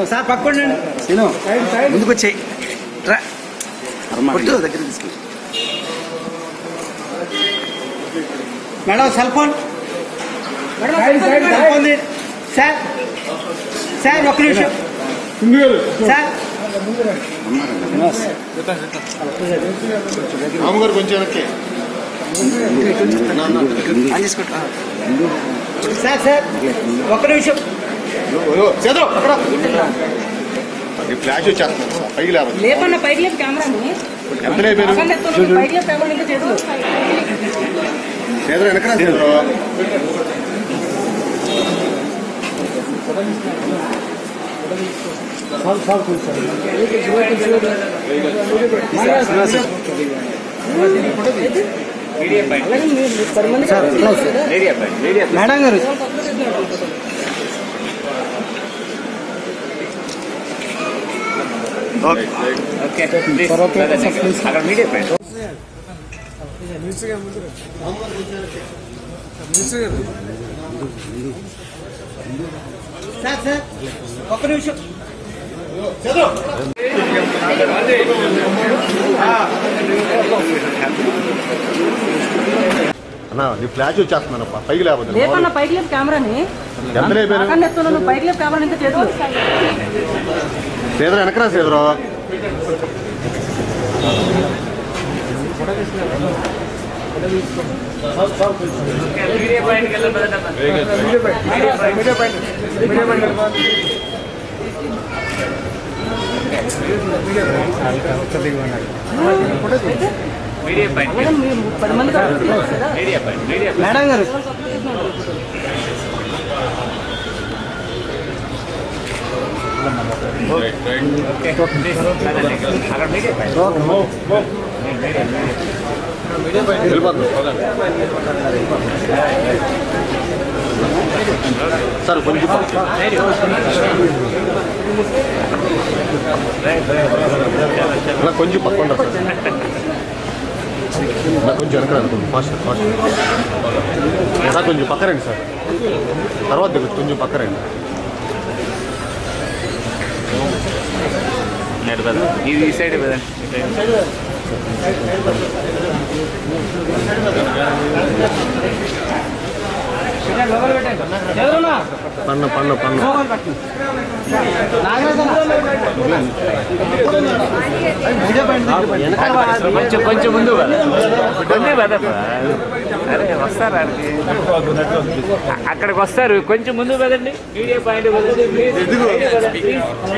Sir పక్కండి scene ముందుకు వచ్చాయి రా కొట్టు దగ్గర తీసుకు madam cell phone madam cell phone ఉంది. సార్ సార్ ఒక్క నిమిషం సార్ రాముగారు కొంచెం వెనక్కి ఆన్ చేసుకోండి. సార్ సార్ ఒక్క నిమిషం చేద్దాం అక్కడ అది ఫ్లాష్ వచ్చేస్తుంది పైకి లేవదు లేపన్న పైకి లేపు కెమెరాని ఎంత లేపారు పక్కన ఎత్తుకొని పైకి లేపు కెమెరా ఇంకా చేతులు చేద్దరు వెనకరా చేద్దరు అలాగే మీరు పది మంది సార్ క్లోజ్. మేడం గారు సార్ సార్ ఒక్క నిమిషం అన్న నీ ఫ్లాష్ వచ్చేస్తుందన్న పైకి లేవదు లేపన్న పైకి లేపు కెమెరాని ఎంత లేపారు పక్కన ఎత్తుకొని పైకి లేపు కెమెరా ఇంకా చేతులు చేద్దరు వెనకరా చేద్దరు అలాగే మీరు పది మంది కలిసి కదా మేడం గారు వెళ్ళిపోతుంది సార్ కొంచెం అలా కొంచెం పక్కన ఉండదు సార్ అలా కొంచెం వెనక అనుకోండి ఫాస్ట్ ఫాస్ట్ అలా కొంచెం పక్కరండి సార్ తర్వాత దిగు, కొంచెం పక్కరండి ఇది ఈ సైడ్ కదా పన్ను పన్ను పన్ను కొంచెం కొంచెం ముందు కదా కొంచెం కదప్పా అరే వస్తారు ఆడికి అ- అక్కడికి వస్తారు కొంచెం ముందు కదండి మీడియా పాయింట్ కదండి ప్లీజ్.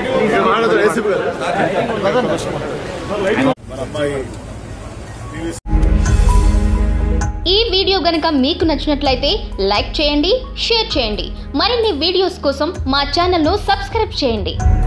ఈ వీడియో గనక మీకు నచ్చినట్లయితే లైక్ చేయండి షేర్ చేయండి మరిన్ని వీడియోస్ కోసం మా ఛానల్ను సబ్స్క్రైబ్ చేయండి